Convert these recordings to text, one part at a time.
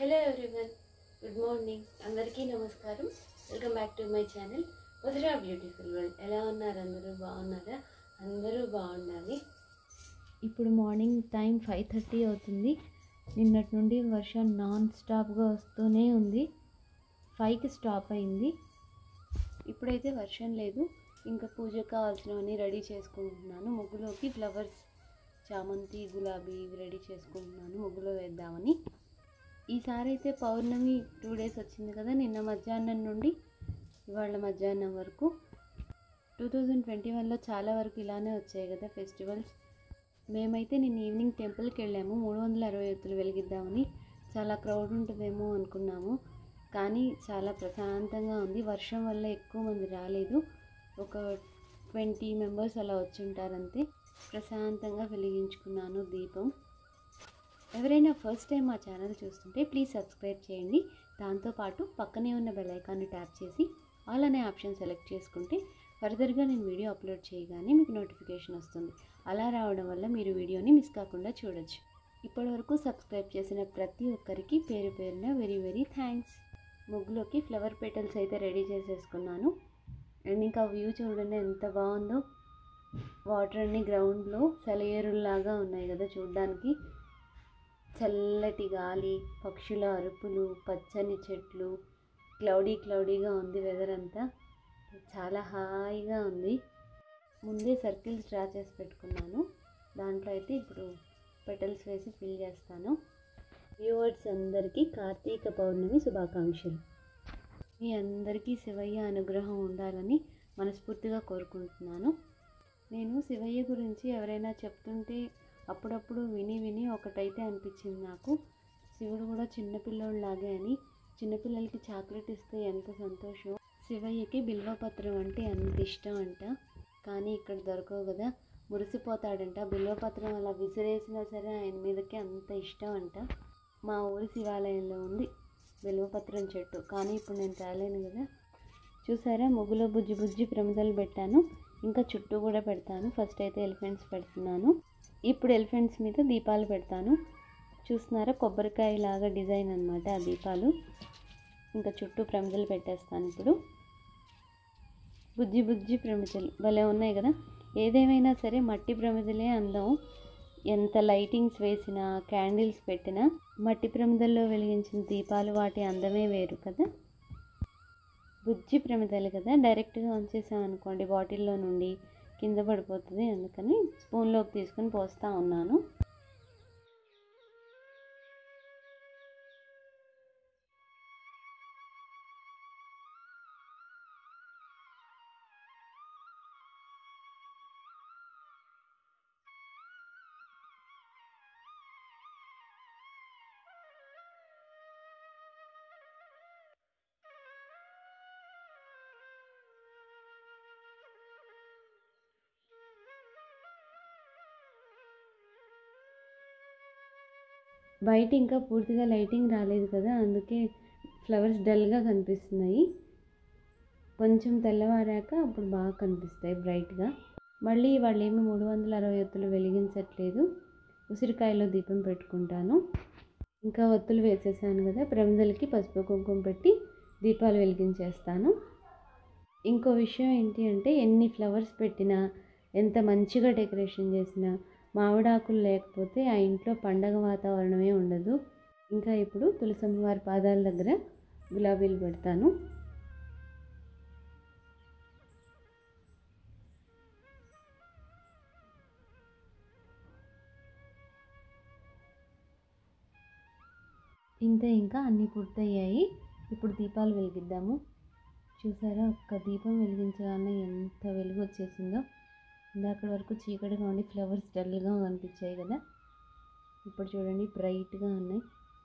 hello everyone good morning అందరికీ నమస్కారం welcome back to my channel Vadira beautiful world ఎలా ఉన్నారు అందరూ బాగున్నారా అందరూ బాగుండాలి ఇప్పుడు మార్నింగ్ టైం ఫైవ్ థర్టీ అవుతుంది నిన్నటి నుండి వర్షం నాన్ స్టాప్గా వస్తూనే ఉంది ఫైవ్కి స్టాప్ అయింది ఇప్పుడైతే వర్షం లేదు ఇంకా పూజకు కావాల్సినవన్నీ రెడీ చేసుకుంటున్నాను ముగ్గులోకి ఫ్లవర్స్ చామంతి గులాబీ ఇవి రెడీ చేసుకుంటున్నాను ముగ్గులో వేద్దామని ఈసారి అయితే పౌర్ణమి టూ డేస్ వచ్చింది కదా నిన్న మధ్యాహ్నం నుండి ఇవాళ మధ్యాహ్నం వరకు టూ థౌజండ్ ట్వంటీ వన్లో చాలా వరకు ఇలానే వచ్చాయి కదా ఫెస్టివల్స్ మేమైతే నిన్న ఈవినింగ్ టెంపుల్కి వెళ్ళాము మూడు వందల అరవై ఒత్తులు వెలిగిద్దామని చాలా క్రౌడ్ ఉంటుందేమో అనుకున్నాము కానీ చాలా ప్రశాంతంగా ఉంది వర్షం వల్ల ఎక్కువ మంది రాలేదు ఒక ట్వంటీ మెంబర్స్ అలా వచ్చి ఉంటారంతే ప్రశాంతంగా వెలిగించుకున్నాను దీపం ఎవరైనా ఫస్ట్ టైం మా ఛానల్ చూస్తుంటే ప్లీజ్ సబ్స్క్రైబ్ చేయండి దాంతోపాటు పక్కనే ఉన్న బెల్ ఐకాన్ని ట్యాప్ చేసి ఆల్ అనే ఆప్షన్ సెలెక్ట్ చేసుకుంటే ఫర్దర్గా నేను వీడియో అప్లోడ్ చేయగానే మీకు నోటిఫికేషన్ వస్తుంది అలా రావడం వల్ల మీరు వీడియోని మిస్ కాకుండా చూడొచ్చు ఇప్పటివరకు సబ్స్క్రైబ్ చేసిన ప్రతి ఒక్కరికి పేరు పేరున వెరీ వెరీ థ్యాంక్స్ ముగ్గులోకి ఫ్లవర్ పెటల్స్ అయితే రెడీ చేసేసుకున్నాను అండ్ ఇంకా వ్యూ చూడండి ఎంత బాగుందో వాటర్ అన్ని గ్రౌండ్లో సెలయేరుల్లాగా ఉన్నాయి కదా చూడ్డానికి చల్లటి గాలి పక్షుల అరుపులు పచ్చని చెట్లు క్లౌడీ క్లౌడీగా ఉంది వెదర్ అంతా చాలా హాయిగా ఉంది ముందే సర్కిల్స్ డ్రా చేసి పెట్టుకున్నాను దాంట్లో అయితే ఇప్పుడు పెటల్స్ వేసి ఫిల్ చేస్తాను వ్యూవర్స్ అందరికీ కార్తీక పౌర్ణమి శుభాకాంక్షలు మీ అందరికీ శివయ్య అనుగ్రహం ఉండాలని మనస్ఫూర్తిగా కోరుకుంటున్నాను నేను శివయ్య గురించి ఎవరైనా చెప్తుంటే అప్పుడప్పుడు విని విని ఒకటైతే అనిపించింది నాకు శివుడు కూడా చిన్నపిల్లోళ్ళలాగే అని చిన్నపిల్లలకి చాక్లెట్ ఇస్తే ఎంత సంతోషం శివయ్యకి బిల్వపత్రం అంటే అంత ఇష్టం అంట కానీ ఇక్కడ దొరకవు కదా మురిసిపోతాడంట బిల్వపత్రం అలా విసిరేసినా సరే ఆయన మీదకి అంత ఇష్టం అంట మా ఊరి శివాలయంలో ఉంది బిల్వపత్రం చెట్టు కానీ ఇప్పుడు నేను తేలేను కదా చూసారా ముగ్గులో బుజ్జి బుజ్జి ప్రమిదలు పెట్టాను ఇంకా చుట్టూ కూడా పెడతాను ఫస్ట్ అయితే ఎలిఫెంట్స్ పెడుతున్నాను ఇప్పుడు ఎలిఫెంట్స్ మీద దీపాలు పెడతాను చూస్తున్నారా కొబ్బరికాయ లాగా డిజైన్ అనమాట ఆ దీపాలు ఇంకా చుట్టూ ప్రమిదలు పెట్టేస్తాను ఇప్పుడు బుజ్జి బుజ్జి ప్రమిదలు భలే ఉన్నాయి కదా ఏదేమైనా సరే మట్టి ప్రమిదలే అందం ఎంత లైటింగ్స్ వేసినా క్యాండిల్స్ పెట్టినా మట్టి ప్రమిదల్లో వెలిగించిన దీపాలు వాటి అందమే వేరు కదా బుజ్జి ప్రమిదలు కదా డైరెక్ట్గా ఉంచేసాం అనుకోండి బాటిల్లో నుండి కింద పడిపోతుంది అందుకని స్పూన్లోకి తీసుకొని పోస్తూ ఉన్నాను బయట ఇంకా పూర్తిగా లైటింగ్ రాలేదు కదా అందుకే ఫ్లవర్స్ డల్గా కనిపిస్తున్నాయి కొంచెం తెల్లవారాక అప్పుడు బాగా కనిపిస్తాయి బ్రైట్గా మళ్ళీ వాళ్ళు ఏమి మూడు వందల అరవై ఒత్తులు వెలిగించట్లేదు ఉసిరికాయలో దీపం పెట్టుకుంటాను ఇంకా ఒత్తులు వేసేసాను కదా ప్రమిదలకి పసుపు కుంకుమ పెట్టి దీపాలు వెలిగించేస్తాను ఇంకో విషయం ఏంటి అంటే ఎన్ని ఫ్లవర్స్ పెట్టినా ఎంత మంచిగా డెకరేషన్ చేసినా మామిడాకులు లేకపోతే ఆ ఇంట్లో పండగ వాతావరణమే ఉండదు ఇంకా ఇప్పుడు తులసమ్మ వారి పాదాల దగ్గర గులాబీలు పెడతాను ఇంతే ఇంకా అన్నీ పూర్తయ్యాయి ఇప్పుడు దీపాలు వెలిగిద్దాము చూసారా ఒక్క దీపం వెలిగించగానే ఎంత వెలుగు వచ్చేసిందో ఇందాక వరకు చీకటిగా ఉండి ఫ్లవర్స్ డల్గా కనిపించాయి కదా ఇప్పుడు చూడండి బ్రైట్గా ఉన్నాయి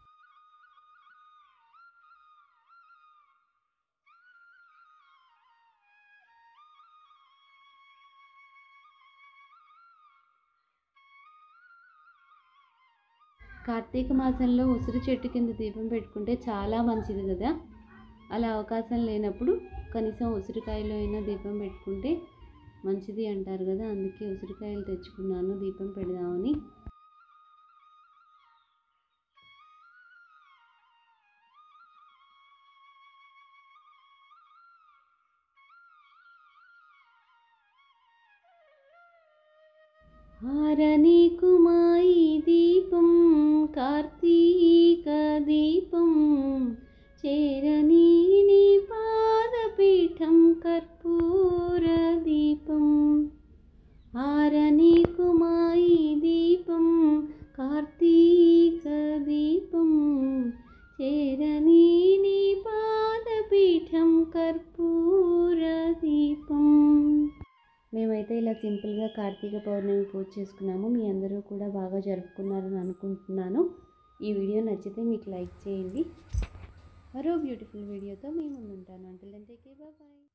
కార్తీక మాసంలో ఉసిరి చెట్టు కింద దీపం పెట్టుకుంటే చాలా మంచిది కదా అలా అవకాశం లేనప్పుడు కనీసం ఉసిరికాయలో అయినా దీపం పెట్టుకుంటే మంచిది అంటారు కదా అందుకే ఉసిరికాయలు తెచ్చుకున్నాను దీపం పెడదామని హారని కుమాయి దీపం కార్తీక దీపం చేరని నీ పాదపీఠం కర్పూర దీపం హారని కుమాయి దీపం కార్తీక దీపం చేరని నీ పాదపీఠం కర్పూర దీపం మేమైతే ఇలా సింపుల్గా కార్తీక పౌర్ణమి పూజ చేసుకున్నాము మీ అందరూ కూడా బాగా జరుపుకున్నారని అనుకుంటున్నాను ఈ వీడియో నచ్చితే మీకు లైక్ చేయండి మరో బ్యూటిఫుల్ వీడియోతో మీ ముందు ఉంటాను అంటే బాయ్